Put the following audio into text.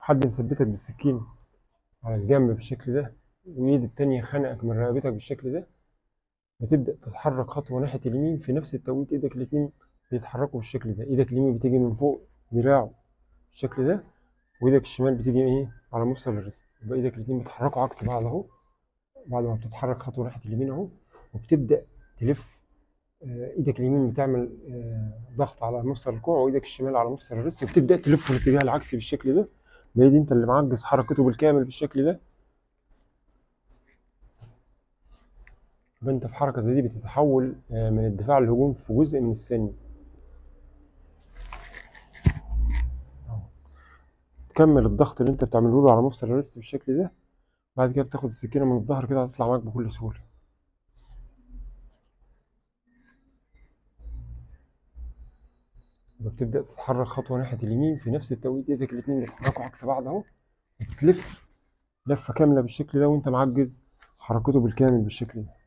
حد مثبتك بالسكين على الجنب بالشكل ده وايد التانية خانقك من رقبتك بالشكل ده بتبدأ تتحرك خطوة ناحية اليمين في نفس التوقيت ايدك الاتنين بيتحركوا بالشكل ده ايدك اليمين بتيجي من فوق دراعه بالشكل ده وايدك الشمال بتيجي ايه على مفصل الريست يبقى ايدك الاتنين بيتحركوا عكس بعض اهو بعد ما بتتحرك خطوة ناحية اليمين اهو وبتبدأ تلف آه، ايدك اليمين بتعمل آه، ضغط على مفصل الكوع وايدك الشمال على مفصل الريست وبتبدأ تلف في الاتجاه العكسي بالشكل ده يبقى دي انت اللي معجز حركته بالكامل بالشكل ده يبقى انت في حركة زي دي بتتحول آه، من الدفاع للهجوم في جزء من الثانية تكمل الضغط اللي انت بتعمله له على مفصل الريست بالشكل ده بعد كده بتاخد السكينة من الظهر كده هتطلع معاك بكل سهولة يبقى بتبدأ تتحرك خطوة ناحية اليمين في نفس التوقيت ايدك الاتنين بيتحركوا عكس بعض اهو وبتلف لفة كاملة بالشكل ده وانت معجز حركته بالكامل بالشكل ده